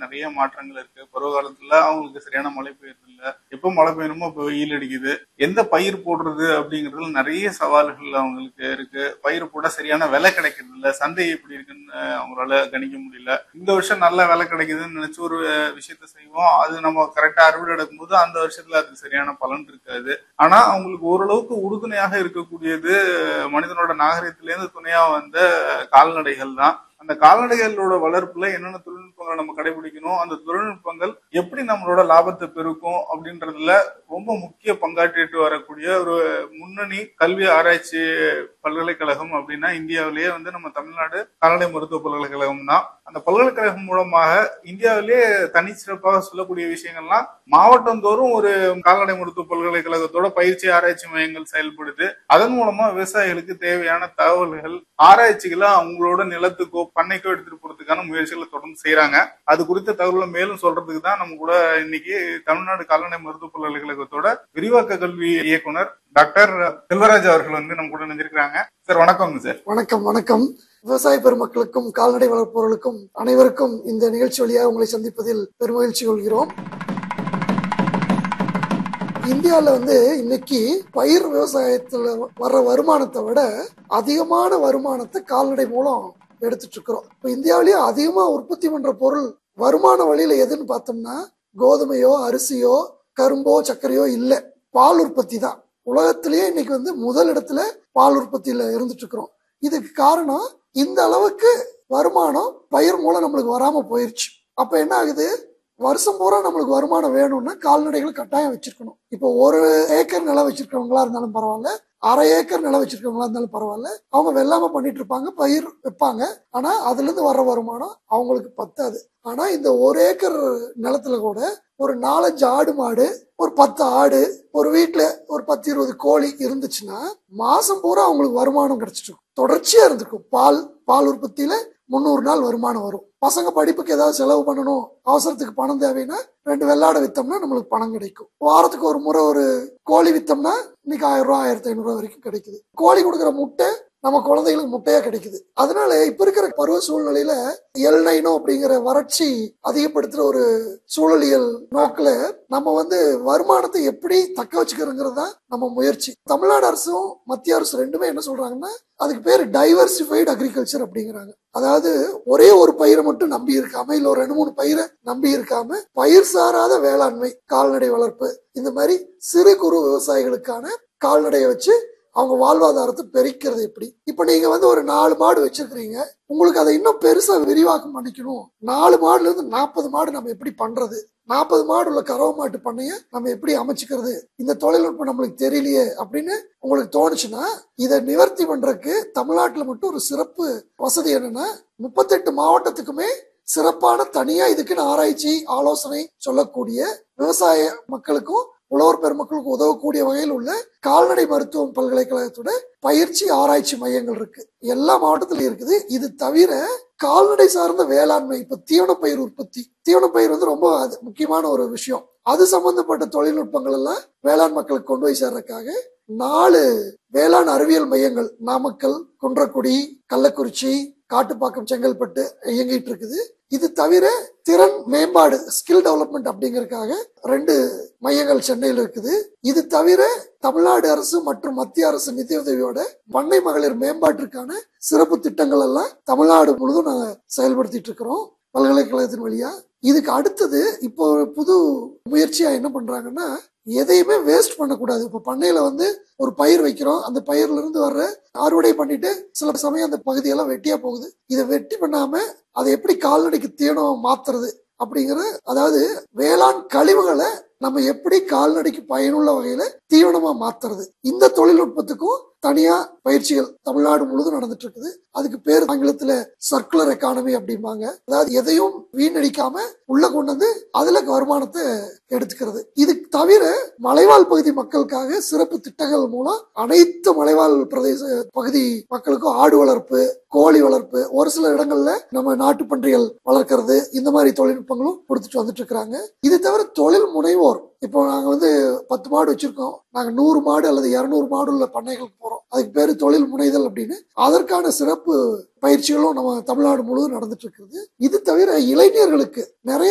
நிறைய மாற்றங்கள் இருக்கு பருவ காலத்துல அவங்களுக்கு சரியான மழை பெய்யுறது இல்ல எப்போ மழை பெய்யணுமோ இப்போ வெயில் அடிக்குது எந்த பயிர் போடுறது அப்படிங்கறதுல நிறைய சவால்கள் அவங்களுக்கு இருக்கு பயிர் போட சரியான விலை கிடைக்கிறது இல்ல சந்தை எப்படி இருக்குன்னு அவங்களால கணிக்க முடியல இந்த வருஷம் நல்ல விலை கிடைக்குதுன்னு நினைச்சு ஒரு விஷயத்த செய்வோம் அது நம்ம கரெக்டா அறுவடை எடுக்கும்போது அந்த வருஷத்துல அதுக்கு சரியான பலன் இருக்காது ஆனா அவங்களுக்கு ஓரளவுக்கு உறுதுணையாக இருக்கக்கூடியது மனிதனோட நாகரிகத்திலேருந்து துணையா வந்த கால்நடைகள் தான் அந்த கால்நடைகளோட வளர்ப்புல என்னென்ன தொழில்நுட்பங்களை நம்ம கடைபிடிக்கணும் அந்த தொழில்நுட்பங்கள் எப்படி நம்மளோட லாபத்தை பெருக்கும் அப்படின்றதுல ரொம்ப முக்கிய பங்காற்றிட்டு வரக்கூடிய ஒரு முன்னணி கல்வி ஆராய்ச்சி பல்கலைக்கழகம் அப்படின்னா இந்தியாவிலேயே வந்து நம்ம தமிழ்நாடு கால்நடை மருத்துவ பல்கலைக்கழகம் தான் அந்த பல்கலைக்கழகம் மூலமாக இந்தியாவிலேயே தனிச்சிறப்பாக சொல்லக்கூடிய விஷயங்கள்லாம் மாவட்டம் தோறும் ஒரு கால்நடை மருத்துவ பல்கலைக்கழகத்தோட பயிற்சி ஆராய்ச்சி மையங்கள் செயல்படுது அதன் மூலமா விவசாயிகளுக்கு தேவையான தகவல்கள் ஆராய்ச்சிகளை அவங்களோட நிலத்துக்கோ பண்ணைக்கோ எடுத்துட்டு போறதுக்கான முயற்சிகளை தொடர்ந்து செய்யறாங்க அது குறித்த தகவலை மேலும் சொல்றதுக்கு தான் நம்ம கூட இன்னைக்கு தமிழ்நாடு கால்நடை மருத்துவ பல்கலைக்கழகத்தோட விரிவாக்க கல்வி இயக்குனர் டாக்டர் செல்வராஜ் அவர்கள் வந்து நம்ம கூட நினைஞ்சிருக்காங்க சார் வணக்கங்க சார் வணக்கம் வணக்கம் விவசாய பெருமக்களுக்கும் கால்நடை வளர்ப்பவர்களுக்கும் அனைவருக்கும் இந்த நிகழ்ச்சி வழியாக உங்களை சந்திப்பதில் பெருமகிழ்ச்சி கொள்கிறோம் இந்தியாவில் வந்து இன்னைக்கு பயிர் விவசாயத்துல வர்ற வருமானத்தை விட அதிகமான வருமானத்தை கால்நடை மூலம் எடுத்துட்டு இருக்கிறோம் இப்போ இந்தியாவிலேயே அதிகமா உற்பத்தி பண்ற பொருள் வருமான வழியில எதுன்னு பார்த்தோம்னா கோதுமையோ அரிசியோ கரும்போ சர்க்கரையோ இல்லை பால் உற்பத்தி தான் உலகத்திலேயே இன்னைக்கு வந்து முதல் இடத்துல பால் உற்பத்தியில இருந்துட்டு இருக்கிறோம் இதுக்கு காரணம் இந்த அளவுக்கு வருமானம் பயிர் மூலம் நம்மளுக்கு வராம போயிருச்சு அப்ப என்ன ஆகுது வருஷம் பூரா நம்மளுக்கு வருமானம் வேணும்னா கால்நடைகள் கட்டாயம் வச்சிருக்கணும் இப்போ ஒரு ஏக்கர் நிலம் வச்சிருக்கவங்களா இருந்தாலும் பரவாயில்ல அரை ஏக்கர் நிலம் வச்சிருக்கவங்களா இருந்தாலும் பரவாயில்ல அவங்க வெள்ளாம பண்ணிட்டு இருப்பாங்க பயிர் வைப்பாங்க ஆனா அதுல இருந்து வர்ற வருமானம் அவங்களுக்கு பத்தாது ஆனா இந்த ஒரு ஏக்கர் நிலத்துல கூட ஒரு நாலஞ்சு ஆடு மாடு ஒரு பத்து ஆடு ஒரு வீட்டுல ஒரு பத்து இருபது கோழி இருந்துச்சுன்னா மாசம் பூரா அவங்களுக்கு வருமானம் கிடைச்சிட்டு இருக்கும் தொடர்ச்சியா இருந்திருக்கும் பால் பால் உற்பத்தியில முந்நூறு நாள் வருமானம் வரும் பசங்க படிப்புக்கு ஏதாவது செலவு பண்ணணும் அவசரத்துக்கு பணம் தேவைன்னா ரெண்டு வெள்ளாடை வித்தோம்னா நம்மளுக்கு பணம் கிடைக்கும் வாரத்துக்கு ஒரு முறை ஒரு கோழி வித்தோம்னா இன்னைக்கு ஆயிரம் ரூபாய் ஆயிரத்தி ஐநூறு ரூபாய் வரைக்கும் கிடைக்குது கோழி கொடுக்குற முட்டை நம்ம குழந்தைகளுக்கு முட்டையா கிடைக்குது அதனால இப்ப இருக்கிற பருவ சூழ்நிலையில எல்நைனோ அப்படிங்கிற வறட்சி அதிகப்படுத்துற ஒரு சூழலியல் நோக்குல நம்ம வந்து வருமானத்தை எப்படி தக்க வச்சுக்கிறோங்கிறது தான் நம்ம முயற்சி தமிழ்நாடு அரசும் மத்திய அரசு ரெண்டுமே என்ன சொல்றாங்கன்னா அதுக்கு பேர் டைவர்சிஃபைடு அக்ரிகல்ச்சர் அப்படிங்கிறாங்க அதாவது ஒரே ஒரு பயிரை மட்டும் நம்பி இருக்காம இல்ல ஒரு ரெண்டு மூணு பயிரை நம்பி இருக்காம பயிர் சாராத வேளாண்மை கால்நடை வளர்ப்பு இந்த மாதிரி சிறு குறு விவசாயிகளுக்கான கால்நடையை வச்சு அவங்க வாழ்வாதாரத்தை பெருக்கிறது எப்படி இப்ப நீங்க வந்து ஒரு நாலு மாடு வச்சிருக்கிறீங்க உங்களுக்கு அதை இன்னும் பெருசா விரிவாக்கம் பண்ணிக்கணும் நாலு மாடுல இருந்து நாற்பது மாடு நம்ம எப்படி பண்றது நாற்பது மாடு உள்ள கறவை மாட்டு பண்ணைய நம்ம எப்படி அமைச்சுக்கிறது இந்த தொழில்நுட்பம் நம்மளுக்கு தெரியலையே அப்படின்னு உங்களுக்கு தோணுச்சுன்னா இதை நிவர்த்தி பண்றதுக்கு தமிழ்நாட்டுல மட்டும் ஒரு சிறப்பு வசதி என்னன்னா முப்பத்தெட்டு மாவட்டத்துக்குமே சிறப்பான தனியா இதுக்குன்னு ஆராய்ச்சி ஆலோசனை சொல்லக்கூடிய விவசாய மக்களுக்கும் உழவர் பெருமக்களுக்கு உதவக்கூடிய வகையில் உள்ள கால்நடை மருத்துவம் பல்கலைக்கழகத்தோட பயிற்சி ஆராய்ச்சி மையங்கள் இருக்கு எல்லா மாவட்டத்திலும் இருக்குது இது தவிர கால்நடை சார்ந்த வேளாண்மை இப்ப தீவன பயிர் உற்பத்தி தீவன பயிர் வந்து ரொம்ப அது முக்கியமான ஒரு விஷயம் அது சம்பந்தப்பட்ட தொழில்நுட்பங்கள் எல்லாம் வேளாண் மக்களுக்கு கொண்டு போய் சேர்றதுக்காக நாலு வேளாண் அறிவியல் மையங்கள் நாமக்கல் குன்றக்குடி கள்ளக்குறிச்சி காட்டுப்பாக்கம் செங்கல்பட்டு இயங்கிட்டு இருக்குது இது தவிர திறன் மேம்பாடு ஸ்கில் டெவலப்மெண்ட் அப்படிங்கறதுக்காக ரெண்டு மையங்கள் சென்னையில் இருக்குது இது தவிர தமிழ்நாடு அரசு மற்றும் மத்திய அரசு நிதியுதவியோட பண்ணை மகளிர் மேம்பாட்டிற்கான சிறப்பு திட்டங்கள் எல்லாம் தமிழ்நாடு முழுதும் நாங்க செயல்படுத்திட்டு இருக்கிறோம் பல்கலைக்கழகத்தின் வழியா இதுக்கு அடுத்தது இப்போ ஒரு புது முயற்சியா என்ன பண்றாங்கன்னா எதையுமே வேஸ்ட் பண்ணக்கூடாது இப்ப பண்ணையில வந்து ஒரு பயிர் வைக்கிறோம் அந்த பயிர்ல இருந்து வர்ற அறுவடை பண்ணிட்டு சில சமயம் அந்த பகுதியெல்லாம் வெட்டியா போகுது இதை வெட்டி பண்ணாம அதை எப்படி கால்நடைக்கு தீவனம் மாத்துறது அப்படிங்கிற அதாவது வேளாண் கழிவுகளை நம்ம எப்படி கால்நடைக்கு பயனுள்ள வகையில தீவனமா மாத்துறது இந்த தொழில்நுட்பத்துக்கும் தனியா பயிற்சிகள் தமிழ்நாடு முழுதும் நடந்துட்டு இருக்குது அதுக்கு பேர் ஆங்கிலத்துல சர்க்குலர் எக்கானமி அப்படிம்பாங்க அதாவது எதையும் வீணடிக்காம உள்ள கொண்டு வந்து அதுல வருமானத்தை எடுத்துக்கிறது இது தவிர மலைவாழ் பகுதி மக்களுக்காக சிறப்பு திட்டங்கள் மூலம் அனைத்து மலைவாழ் பிரதேச பகுதி மக்களுக்கும் ஆடு வளர்ப்பு கோழி வளர்ப்பு ஒரு சில இடங்கள்ல நம்ம நாட்டு பன்றிகள் வளர்க்கறது இந்த மாதிரி தொழில்நுட்பங்களும் கொடுத்துட்டு வந்துட்டு இருக்கிறாங்க இது தவிர தொழில் முனைவோர் இப்போ நாங்க வந்து பத்து மாடு வச்சிருக்கோம் நாங்க நூறு மாடு அல்லது இருநூறு மாடு உள்ள பண்ணைகளுக்கு போறோம் அதுக்கு பேரு தொழில் முனைதல் அப்படின்னு அதற்கான சிறப்பு பயிற்சிகளும் நம்ம தமிழ்நாடு முழுவதும் நடந்துட்டு இருக்குது இது தவிர இளைஞர்களுக்கு நிறைய